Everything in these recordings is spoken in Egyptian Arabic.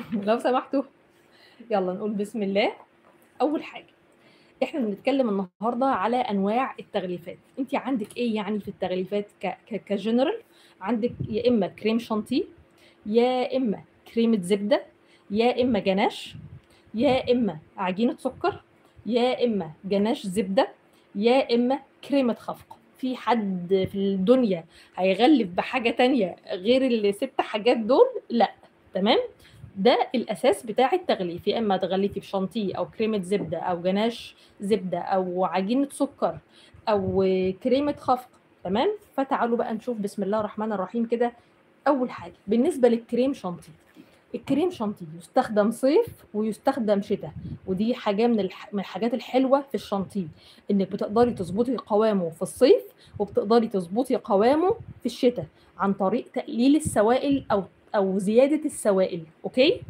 لو سمحتوا يلا نقول بسم الله اول حاجه احنا بنتكلم النهارده على انواع التغليفات انت عندك ايه يعني في التغليفات ك ك كجنرال عندك يا اما كريم شانتيه يا اما كريمه زبده يا اما جناش يا اما عجينه سكر يا اما جناش زبده يا اما كريمه خفق في حد في الدنيا هيغلف بحاجه تانية غير الست حاجات دول لا تمام ده الاساس بتاع التغليف يا اما تغلفي بشانتيه او كريمه زبده او جناش زبده او عجينه سكر او كريمه خفق تمام فتعالوا بقى نشوف بسم الله الرحمن الرحيم كده اول حاجه بالنسبه للكريم شانتيه الكريم شانتيه يستخدم صيف ويستخدم شتاء ودي حاجه من الح... من الحاجات الحلوه في الشانتيه انك بتقدري تظبطي قوامه في الصيف وبتقدري تظبطي قوامه في الشتاء عن طريق تقليل السوائل او او زياده السوائل اوكي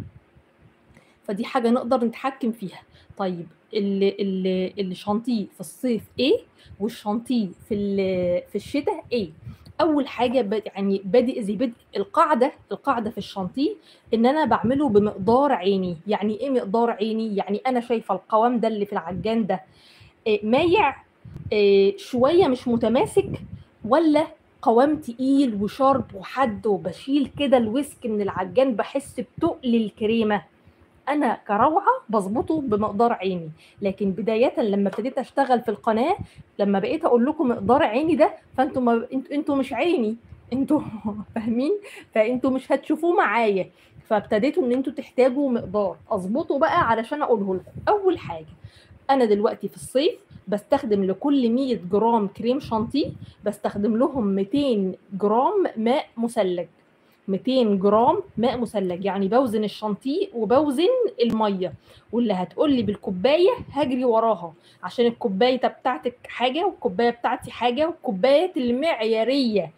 فدي حاجه نقدر نتحكم فيها طيب اللي اللي الشانتيه في الصيف ايه والشانتيه في في الشتاء ايه اول حاجه ب... يعني بادئ زي بدء القاعده القاعده في الشانتيه ان انا بعمله بمقدار عيني يعني ايه مقدار عيني يعني انا شايفه القوام ده اللي في العجان ده إيه مايع إيه شويه مش متماسك ولا قوام تقيل وشارب وحد وبشيل كده الويسك من العجان بحس بتقل الكريمه انا كروعه بظبطه بمقدار عيني لكن بدايه لما ابتديت اشتغل في القناه لما بقيت اقول لكم مقدار عيني ده فانتوا ما... انتوا مش عيني انتوا فاهمين فانتوا مش هتشوفوه معايا فابتديتوا ان انتوا تحتاجوا مقدار اظبطه بقى علشان اقوله لكم اول حاجه انا دلوقتي في الصيف بستخدم لكل 100 جرام كريم شانتيه بستخدم لهم 200 جرام ماء مثلج 200 جرام ماء مثلج يعني بوزن الشانتيه وبوزن الميه واللي هتقول لي بالكوبايه هجري وراها عشان الكوبايه بتاعتك حاجه والكوبايه بتاعتي حاجه والكوبايات المعياريه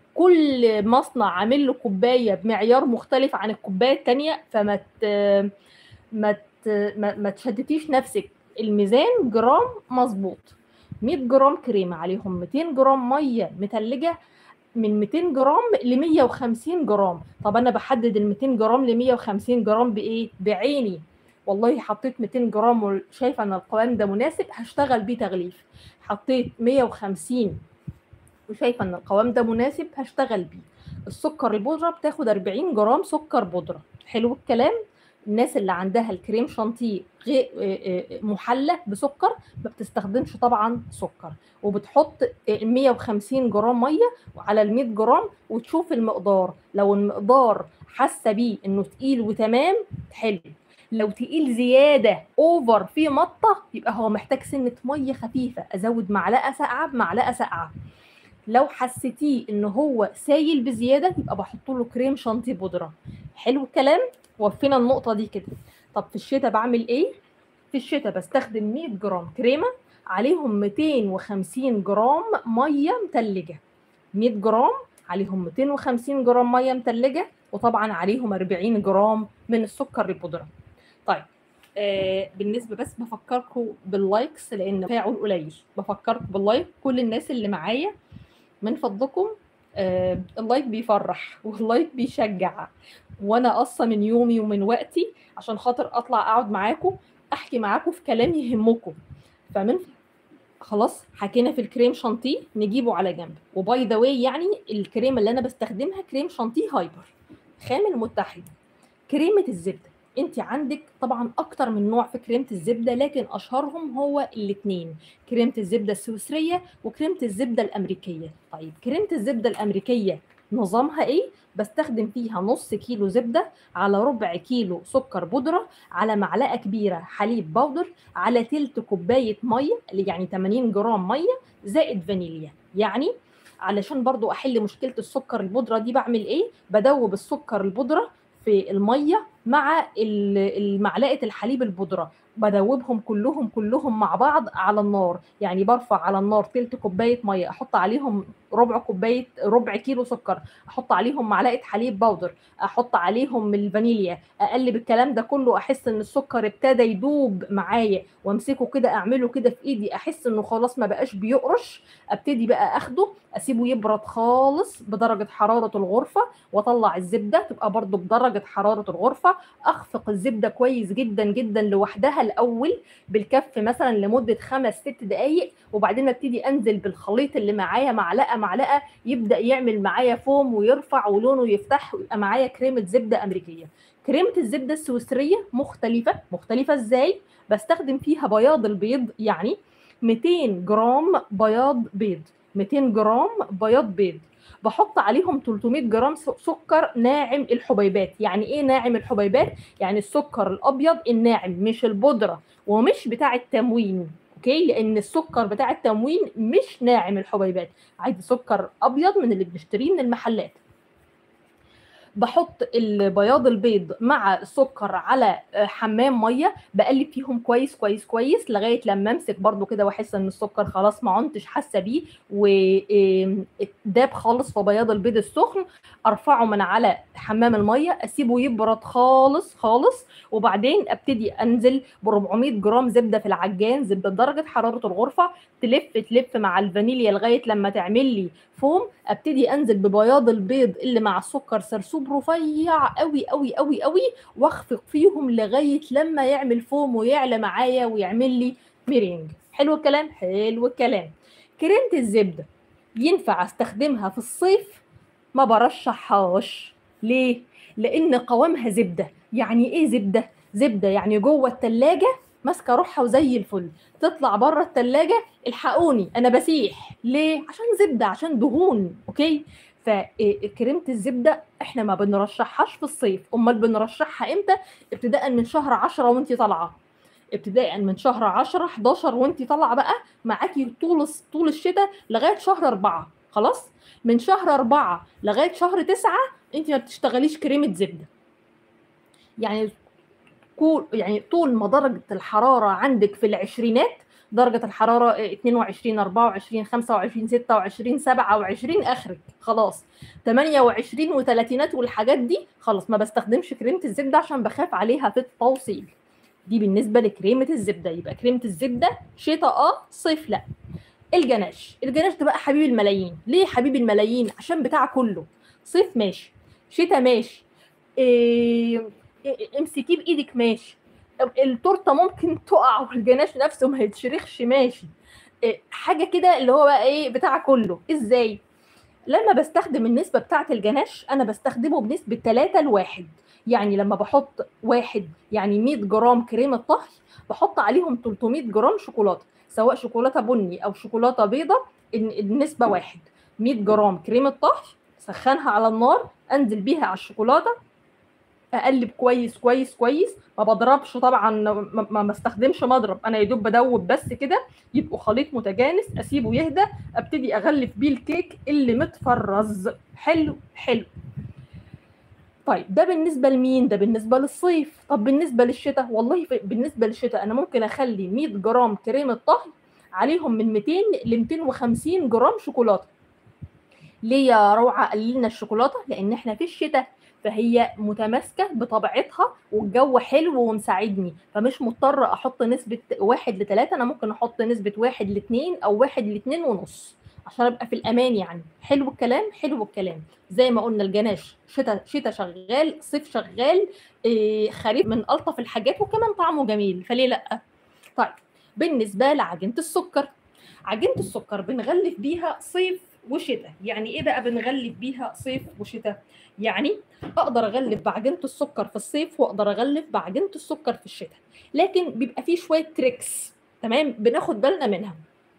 كل مصنع عامل له كوبايه بمعيار مختلف عن الكوبايه الثانيه فما ت... ما ت... ما, ما تشتتيش نفسك الميزان جرام مظبوط 100 جرام كريمه عليهم 200 جرام ميه متلجه من 200 جرام ل 150 جرام طب انا بحدد ال 200 جرام ل 150 جرام بايه بعيني والله حطيت 200 جرام وشايفه ان القوام ده مناسب هشتغل بيه تغليف حطيت 150 وشايفه ان القوام ده مناسب هشتغل بيه السكر البودره بتاخد 40 جرام سكر بودره حلو الكلام الناس اللي عندها الكريم شانتيه محلى بسكر ما بتستخدمش طبعا سكر وبتحط 150 جرام ميه على ال 100 جرام وتشوف المقدار لو المقدار حاسه بيه انه تقيل وتمام حلو لو تقيل زياده اوفر في مطه يبقى هو محتاج سنه ميه خفيفه ازود معلقه ساقعه بمعلقه ساقعه لو حسيتيه ان هو سايل بزياده يبقى بحط له كريم شانتيه بودره حلو الكلام وفينا النقطه دي كده طب في الشتاء بعمل ايه في الشتاء بستخدم 100 جرام كريمه عليهم 250 جرام ميه متلجه 100 جرام عليهم 250 جرام ميه متلجه وطبعا عليهم 40 جرام من السكر البودره طيب آه بالنسبه بس بفكركم باللايكس لان تفاعل قليل بفكركم باللايك كل الناس اللي معايا من فضلكم آه اللايك بيفرح واللايك بيشجع وانا قصه من يومي ومن وقتي عشان خاطر اطلع اقعد معاكم احكي معاكم في كلام يهمكم فمن خلاص حكينا في الكريم شانتيه نجيبه على جنب وباي ذا واي يعني الكريمه اللي انا بستخدمها كريم شانتيه هايبر خام المتحد كريمه الزبده انت عندك طبعا اكتر من نوع في كريمه الزبده لكن اشهرهم هو الاثنين كريمه الزبده السويسريه وكريمه الزبده الامريكيه طيب كريمه الزبده الامريكيه نظامها ايه بستخدم فيها نص كيلو زبده على ربع كيلو سكر بودره على معلقه كبيره حليب بودر على تلت كوبايه ميه اللي يعني 80 جرام ميه زائد فانيليا يعني علشان برضو احل مشكله السكر البودره دي بعمل ايه بدوب السكر البودره في الميه مع معلقه الحليب البودره بدوبهم كلهم كلهم مع بعض على النار يعني برفع على النار تلت كوبايه ميه احط عليهم ربع كوبايه ربع كيلو سكر احط عليهم معلقه حليب باودر احط عليهم الفانيليا اقلب الكلام ده كله احس ان السكر ابتدى يدوب معايا وامسكه كده اعمله كده في ايدي احس انه خلاص ما بقاش بيقرش ابتدي بقى اخده اسيبه يبرد خالص بدرجه حراره الغرفه واطلع الزبده تبقى برده بدرجه حراره الغرفه اخفق الزبده كويس جدا جدا لوحدها الاول بالكف مثلا لمده خمس ست دقائق وبعدين ابتدي انزل بالخليط اللي معايا معلقه معلقه يبدا يعمل معايا فوم ويرفع ولونه يفتح ويبقى معايا كريمه زبده امريكيه كريمه الزبده السويسريه مختلفه مختلفه ازاي بستخدم فيها بياض البيض يعني 200 جرام بياض بيض 200 جرام بياض بيض بحط عليهم 300 جرام سكر ناعم الحبيبات يعني ايه ناعم الحبيبات يعني السكر الابيض الناعم مش البودره ومش بتاع التموين اوكي لان السكر بتاع التموين مش ناعم الحبيبات عادي سكر ابيض من اللي بنشتريه من المحلات بحط البياض البيض مع السكر على حمام ميه بقلب فيهم كويس كويس كويس لغايه لما امسك برده كده واحس ان السكر خلاص ما عنتش حاسه بيه وداب خالص في بياض البيض السخن ارفعه من على حمام الميه اسيبه يبرد خالص خالص وبعدين ابتدي انزل ب 400 جرام زبده في العجان زبده درجه حراره الغرفه تلف تلف مع الفانيليا لغايه لما تعمل لي فوم ابتدي انزل ببياض البيض اللي مع السكر سرسوب رفيع قوي قوي قوي قوي واخفق فيهم لغايه لما يعمل فوم ويعلى معايا ويعمل لي ميرينج حلو الكلام حلو الكلام كريمه الزبده ينفع استخدمها في الصيف ما برشحهاش ليه لان قوامها زبده يعني ايه زبده زبده يعني جوه التلاجة ماسكه روحها وزي الفل تطلع بره التلاجة الحقوني انا بسيح ليه عشان زبده عشان دهون اوكي فكريمه الزبده احنا ما بنرشحهاش في الصيف امال بنرشحها امتى ابتداء من شهر 10 وانت طالعه ابتداء من شهر 10 11 وانت طالعه بقى معاكي طول طول الشتاء لغايه شهر 4 خلاص من شهر 4 لغايه شهر 9 انت ما بتشتغليش كريمه زبده يعني كل يعني طول ما درجه الحراره عندك في العشرينات درجه الحراره 22 24 25 26 27 اخرك خلاص 28 وثلاثينات والحاجات دي خلاص ما بستخدمش كريمه الزبده عشان بخاف عليها في التوصيل دي بالنسبه لكريمه الزبده يبقى كريمه الزبده شتاء اه صيف لا الجناش الجناش ده بقى حبيب الملايين ليه حبيب الملايين عشان بتاع كله صيف ماشي شتاء ماشي إيه امسكيه بايدك ماشي التورته ممكن تقع والجناش نفسه ما يتشرخش ماشي إيه حاجه كده اللي هو بقى ايه بتاع كله ازاي لما بستخدم النسبه بتاعه الجناش انا بستخدمه بنسبه 3 لواحد يعني لما بحط واحد يعني 100 جرام كريمه طهي بحط عليهم 300 جرام شوكولاته سواء شوكولاته بني او شوكولاته بيضه النسبه واحد 100 جرام كريمه طهي سخنها على النار انزل بيها على الشوكولاته اقلب كويس كويس كويس ما بضربش طبعا ما بستخدمش مضرب انا يا دوب بدوب بس كده يبقوا خليط متجانس اسيبه يهدى ابتدي اغلف بيه الكيك اللي متفرز حلو حلو طيب ده بالنسبه لمين ده بالنسبه للصيف طب بالنسبه للشتاء والله بالنسبه للشتاء انا ممكن اخلي 100 جرام كريمه طهي عليهم من 200 ل 250 جرام شوكولاته ليه يا روعه قللنا الشوكولاته لان احنا في الشتاء فهي متماسكه بطبيعتها والجو حلو ومساعدني فمش مضطره احط نسبه واحد لثلاثه انا ممكن احط نسبه واحد لاثنين او واحد لاثنين ونص عشان ابقى في الامان يعني حلو الكلام حلو الكلام زي ما قلنا الجناش شتاء شتاء شغال صيف شغال إيه خريف من الطف الحاجات وكمان طعمه جميل فليه لا طيب بالنسبه لعجينه السكر عجينه السكر بنغلف بيها صيف وشتاء يعني ايه بقى بنغلف بيها صيف وشتاء يعني اقدر اغلف بعجينه السكر في الصيف واقدر اغلف بعجينه السكر في الشتاء لكن بيبقى فيه شويه تريكس تمام بناخد بالنا منها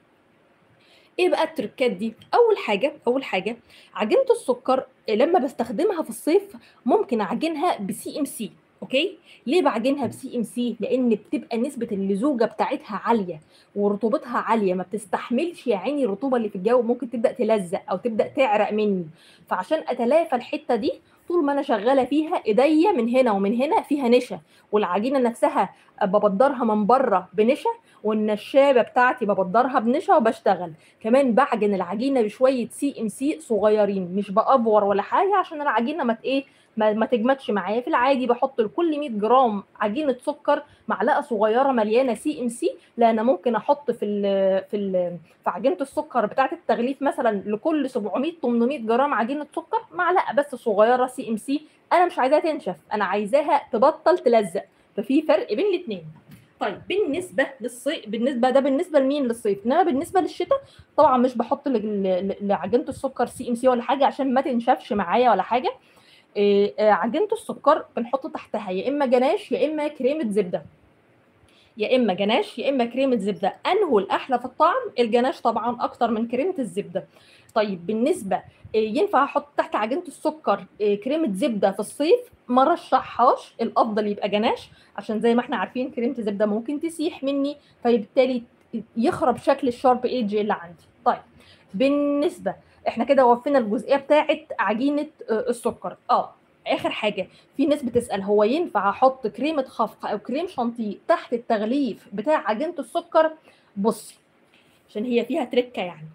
ايه بقى التركات دي اول حاجه اول حاجه عجينه السكر لما بستخدمها في الصيف ممكن اعجنها بسي ام سي اوكي ليه بعجنها بسي ام سي لان بتبقى نسبه اللزوجه بتاعتها عاليه ورطوبتها عاليه ما بتستحملش يا عيني الرطوبه اللي في الجو ممكن تبدا تلزق او تبدا تعرق مني فعشان اتلافى الحته دي طول ما انا شغاله فيها ايديا من هنا ومن هنا فيها نشا والعجينه نفسها ببدرها من بره بنشا والنشابه بتاعتي ببدرها بنشا وبشتغل كمان بعجن العجينه بشويه سي ام سي صغيرين مش بافور ولا حاجه عشان العجينه ما ايه ما, ما تجمدش معايا في العادي بحط لكل 100 جرام عجينه سكر معلقه صغيره مليانه سي ام سي لا انا ممكن احط في ال في ال في عجينه السكر بتاعه التغليف مثلا لكل 700 800 جرام عجينه سكر معلقه بس صغيره سي ام سي انا مش عايزاها تنشف انا عايزاها تبطل تلزق ففي فرق بين الاثنين طيب بالنسبه للصيف بالنسبه ده بالنسبه لمين للصيف انما بالنسبه للشتاء طبعا مش بحط لعجينه السكر سي ام سي ولا حاجه عشان ما تنشفش معايا ولا حاجه إيه عجينه السكر بنحط تحتها يا اما جناش يا اما كريمه زبده يا اما جناش يا اما كريمه زبده انه الاحلى في الطعم الجناش طبعا اكتر من كريمه الزبده طيب بالنسبه ينفع احط تحت عجينه السكر كريمه زبده في الصيف ما رشحهاش الافضل يبقى جناش عشان زي ما احنا عارفين كريمه الزبده ممكن تسيح مني فبالتالي يخرب شكل الشارب ايدج اللي عندي طيب بالنسبه احنا كده وفينا الجزئيه بتاعه عجينه السكر اه اخر حاجه في ناس بتسال هو ينفع احط كريمه خفق او كريم شانتيه تحت التغليف بتاع عجينه السكر بصي عشان هي فيها تركه يعني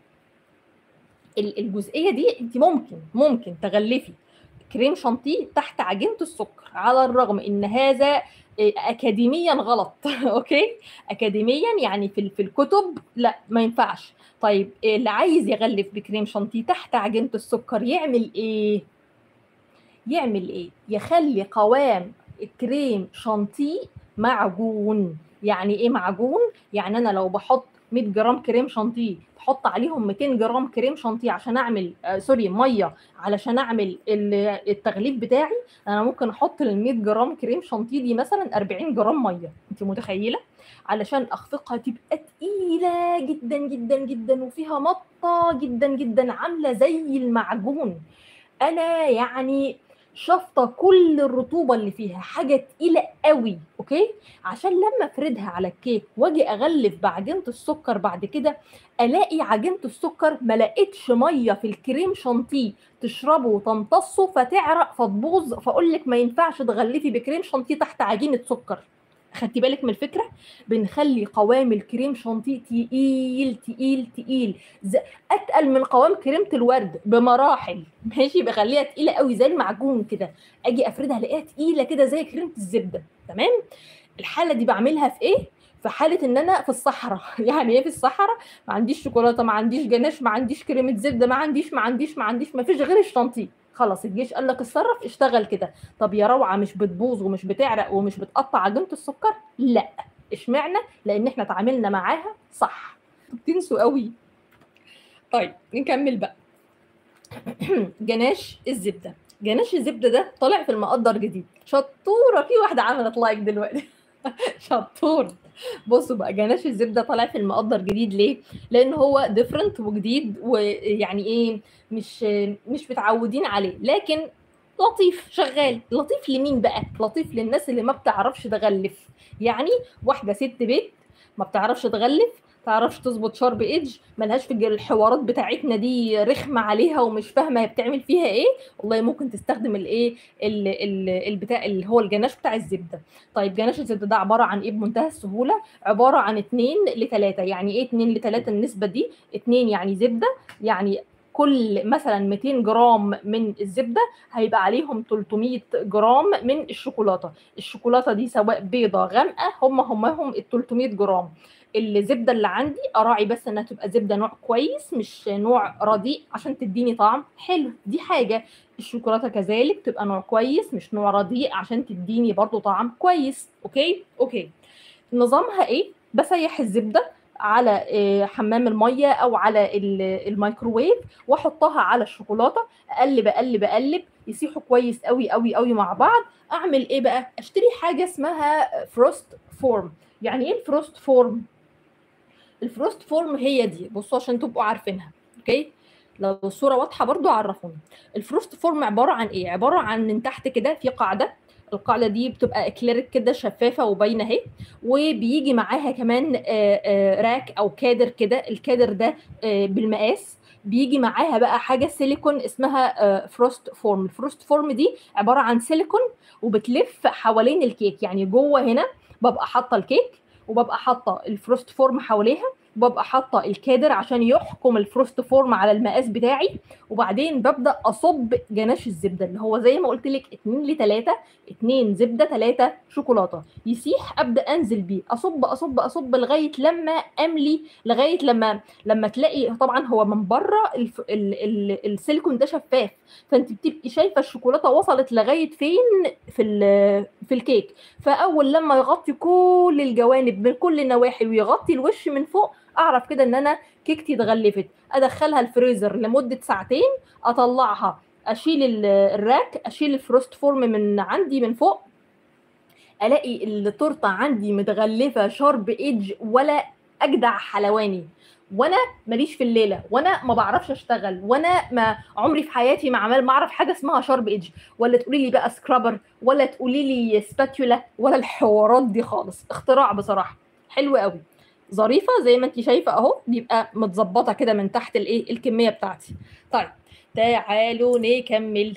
الجزئيه دي انت ممكن ممكن تغلفي كريم شانتيه تحت عجينه السكر على الرغم ان هذا اكاديميا غلط اوكي اكاديميا يعني في في الكتب لا ما ينفعش طيب اللي عايز يغلف بكريم شانتيه تحت عجينه السكر يعمل ايه يعمل ايه يخلي قوام الكريم شانتيه معجون يعني ايه معجون يعني انا لو بحط 100 جرام كريم شانتيه بحط عليهم 200 جرام كريم شانتيه عشان اعمل آه سوري ميه علشان اعمل التغليف بتاعي انا ممكن احط ال 100 جرام كريم شانتيه دي مثلا 40 جرام ميه انت متخيله علشان اخفقها تبقى تقيله جدا جدا جدا وفيها مطه جدا جدا عامله زي المعجون انا يعني شفطه كل الرطوبه اللي فيها حاجه تقيله قوي اوكي عشان لما افردها على الكيك واجي اغلف بعجينه السكر بعد كده الاقي عجينه السكر ما لقيتش ميه في الكريم شانتيه تشربه وتمتصه فتعرق فتبوظ فاقول لك ما ينفعش تغلفي بكريم شانتيه تحت عجينه سكر خدتي بالك من الفكره بنخلي قوام الكريم شانتيه تقيل تقيل تقيل اتقل من قوام كريمه الورد بمراحل ماشي بخليها تقيله قوي زي المعجون كده اجي افردها الاقيها تقيله كده زي كريمه الزبده تمام الحاله دي بعملها في ايه في حاله ان انا في الصحراء يعني ايه في الصحراء ما عنديش شوكولاته ما عنديش جناش ما عنديش كريمه زبده ما عنديش ما عنديش ما عنديش ما فيش غير الشانتيه خلاص الجيش قال لك اتصرف اشتغل كده طب يا روعه مش بتبوظ ومش بتعرق ومش بتقطع عجينه السكر لا اشمعنى لان احنا اتعاملنا معاها صح بتنسوا قوي طيب نكمل بقى جناش الزبده جناش الزبده ده طالع في المقدر جديد شطوره في واحده عملت لايك دلوقتي شطور بصوا بقى جناش الزبده طالع في المقدر جديد ليه؟ لان هو ديفرنت وجديد ويعني ايه مش مش متعودين عليه لكن لطيف شغال لطيف لمين بقى؟ لطيف للناس اللي ما بتعرفش تغلف يعني واحده ست بيت ما بتعرفش تغلف تعرفش تظبط شارب ايدج ملهاش في الحوارات بتاعتنا دي رخمه عليها ومش فاهمه هي بتعمل فيها ايه والله ممكن تستخدم الايه البتاع اللي هو الجناش بتاع الزبده طيب جناش الزبده ده عباره عن ايه بمنتهى السهوله عباره عن 2 ل 3 يعني ايه 2 ل 3 النسبه دي 2 يعني زبده يعني كل مثلا 200 جرام من الزبده هيبقى عليهم 300 جرام من الشوكولاته الشوكولاته دي سواء بيضه غامقه هم هم هم ال 300 جرام الزبده اللي عندي اراعي بس انها تبقى زبده نوع كويس مش نوع رديء عشان تديني طعم حلو دي حاجه الشوكولاته كذلك تبقى نوع كويس مش نوع رديء عشان تديني برضو طعم كويس اوكي اوكي نظامها ايه بسيح الزبده على حمام الميه او على الميكروويف واحطها على الشوكولاته اقلب اقلب اقلب يسيحوا كويس قوي قوي قوي مع بعض اعمل ايه بقى اشتري حاجه اسمها فروست فورم يعني ايه الفروست فورم الفروست فورم هي دي بصوا عشان تبقوا عارفينها اوكي لو الصوره واضحه برضو عرفوني الفروست فورم عباره عن ايه عباره عن من تحت كده في قاعده القاعده دي بتبقى اكليريك كده شفافه وباينه اهي وبيجي معاها كمان راك او كادر كده الكادر ده بالمقاس بيجي معاها بقى حاجه سيليكون اسمها فروست فورم الفروست فورم دي عباره عن سيليكون وبتلف حوالين الكيك يعني جوه هنا ببقى حاطه الكيك وببقى حاطه الفروست فورم حواليها وببقى حاطه الكادر عشان يحكم الفروست فورم على المقاس بتاعي وبعدين ببدا اصب جناش الزبده اللي هو زي ما قلت لك 2 ل 3 2 زبده 3 شوكولاته يسيح ابدا انزل بيه اصب اصب اصب لغايه لما املي لغايه لما لما تلاقي طبعا هو من بره الف... ال... ال... السيليكون ده شفاف فانت بتبقي شايفه الشوكولاته وصلت لغايه فين في ال... في الكيك فاول لما يغطي كل الجوانب من كل النواحي ويغطي الوش من فوق اعرف كده ان انا كيكتي اتغلفت ادخلها الفريزر لمده ساعتين اطلعها اشيل الراك اشيل الفروست فورم من عندي من فوق الاقي التورته عندي متغلفه شارب ايدج ولا اجدع حلواني وانا ماليش في الليله وانا ما بعرفش اشتغل وانا ما عمري في حياتي ما عمال ما اعرف حاجه اسمها شارب ايدج ولا تقولي لي بقى سكرابر ولا تقولي لي سباتولا ولا الحوارات دي خالص اختراع بصراحه حلو قوي ظريفه زي ما انت شايفه اهو بيبقى متظبطه كده من تحت الايه الكميه بتاعتي طيب تعالوا نكمل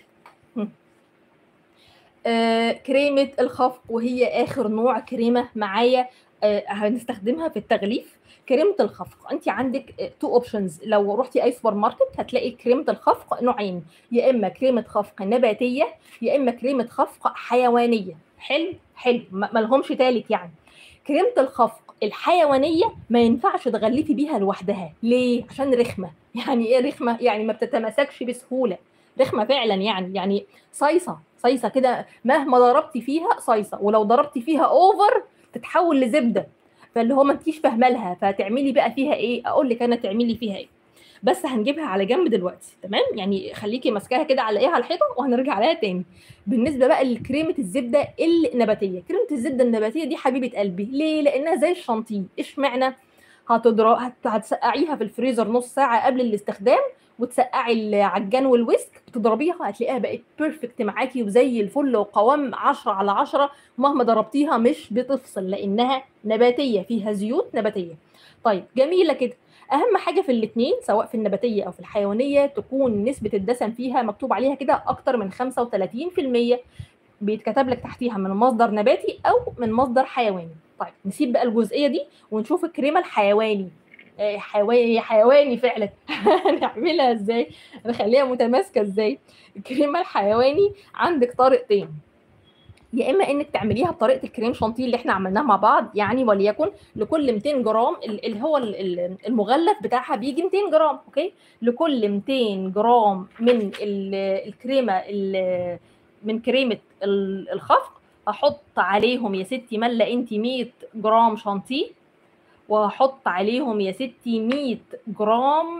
آه كريمه الخفق وهي اخر نوع كريمه معايا آه هنستخدمها في التغليف كريمه الخفق انت عندك تو اوبشنز لو رحتي اي سوبر ماركت هتلاقي كريمه الخفق نوعين يا اما كريمه خفق نباتيه يا اما كريمه خفق حيوانيه حلو حلو ما لهمش تالت يعني كريمه الخفق الحيوانيه ما ينفعش تغلفي بيها لوحدها ليه عشان رخمه يعني ايه رخمه يعني ما بتتماسكش بسهوله رخمه فعلا يعني يعني صيصه صيصه كده مهما ضربتي فيها صيصه ولو ضربتي فيها اوفر تتحول لزبده فاللي هو ما انتيش فاهمه لها فتعملي بقى فيها ايه اقول لك انا تعملي فيها ايه بس هنجيبها على جنب دلوقتي تمام يعني خليكي ماسكاها كده على ايه على الحيطه وهنرجع عليها تاني بالنسبه بقى لكريمه الزبده النباتيه كريمه الزبده النباتيه دي حبيبه قلبي ليه لانها زي الشانتيه اشمعنى هتضرب هتسقعيها في الفريزر نص ساعه قبل الاستخدام وتسقعي العجان والويسك تضربيها هتلاقيها بقت بيرفكت معاكي وزي الفل وقوام 10 على 10 مهما ضربتيها مش بتفصل لانها نباتيه فيها زيوت نباتيه طيب جميله كده اهم حاجه في الاثنين سواء في النباتيه او في الحيوانيه تكون نسبه الدسم فيها مكتوب عليها كده اكتر من 35% بيتكتب لك تحتيها من مصدر نباتي او من مصدر حيواني طيب نسيب بقى الجزئيه دي ونشوف الكريمه الحيواني حيواني حيواني فعلا هنعملها ازاي نخليها متماسكه ازاي الكريمه الحيواني عندك طريقتين يا اما انك تعمليها بطريقه الكريم شانتيه اللي احنا عملناها مع بعض يعني وليكن لكل 200 جرام اللي هو المغلف بتاعها بيجي 200 جرام اوكي لكل 200 جرام من الكريمه من كريمه الخفق هحط عليهم يا ستي مله انت 100 جرام شانتيه وهحط عليهم يا ستي 100 جرام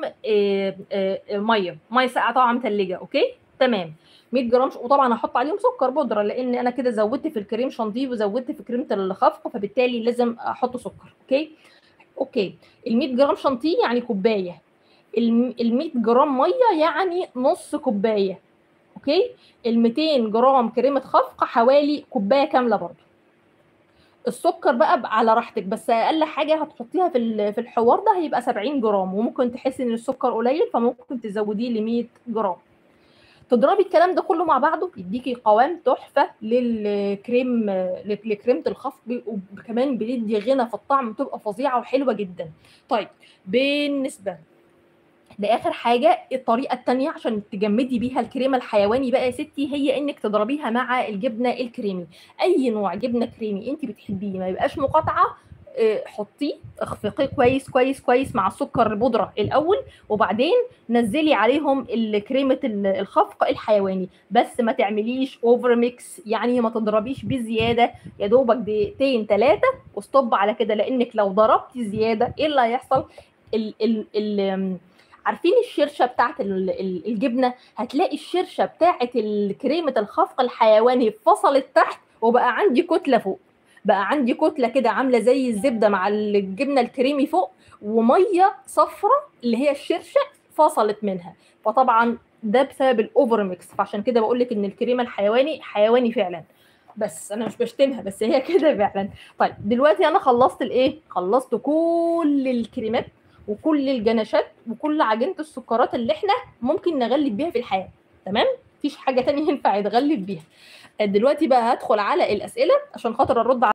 ميه ميه ساقعه طبعا متلجه اوكي تمام 100 جرام وطبعا هحط عليهم سكر بودره لان انا كده زودت في الكريم شانتيه وزودت في كريمه الخفق فبالتالي لازم احط سكر اوكي اوكي ال 100 جرام شانتيه يعني كوبايه ال 100 جرام ميه يعني نص كوبايه اوكي ال 200 جرام كريمه خفق حوالي كوبايه كامله برضه السكر بقى على راحتك بس اقل حاجه هتحطيها في في الحوار ده هيبقى 70 جرام وممكن تحسي ان السكر قليل فممكن تزوديه ل 100 جرام تضربي الكلام ده كله مع بعضه يديكي قوام تحفه للكريم لكريمه الخفق وكمان بيدي غنى في الطعم بتبقى فظيعه وحلوه جدا طيب بالنسبه لاخر حاجه الطريقه الثانيه عشان تجمدي بيها الكريمه الحيواني بقى يا ستي هي انك تضربيها مع الجبنه الكريمي اي نوع جبنه كريمي انت بتحبيه ما يبقاش مقاطعه حطيه اخفقيه كويس كويس كويس مع السكر البودره الاول وبعدين نزلي عليهم كريمه الخفق الحيواني بس ما تعمليش اوفر ميكس يعني ما تضربيش بزياده يا دوبك دقيقتين ثلاثه وستوب على كده لانك لو ضربتي زياده ايه اللي هيحصل ال ال ال عارفين الشرشه بتاعت الجبنه هتلاقي الشرشه بتاعت كريمه الخفق الحيواني فصلت تحت وبقى عندي كتله فوق بقى عندي كتله كده عامله زي الزبده مع الجبنه الكريمي فوق وميه صفرة اللي هي الشرشه فصلت منها فطبعا ده بسبب الاوفر ميكس فعشان كده بقول لك ان الكريمه الحيواني حيواني فعلا بس انا مش بشتمها بس هي كده فعلا طيب دلوقتي انا خلصت الايه خلصت كل الكريمات وكل الجناشات وكل عجينه السكرات اللي احنا ممكن نغلب بيها في الحياه تمام مفيش حاجه تانية ينفع يتغلب بيها دلوقتي بقى هدخل على الاسئله عشان خاطر ارد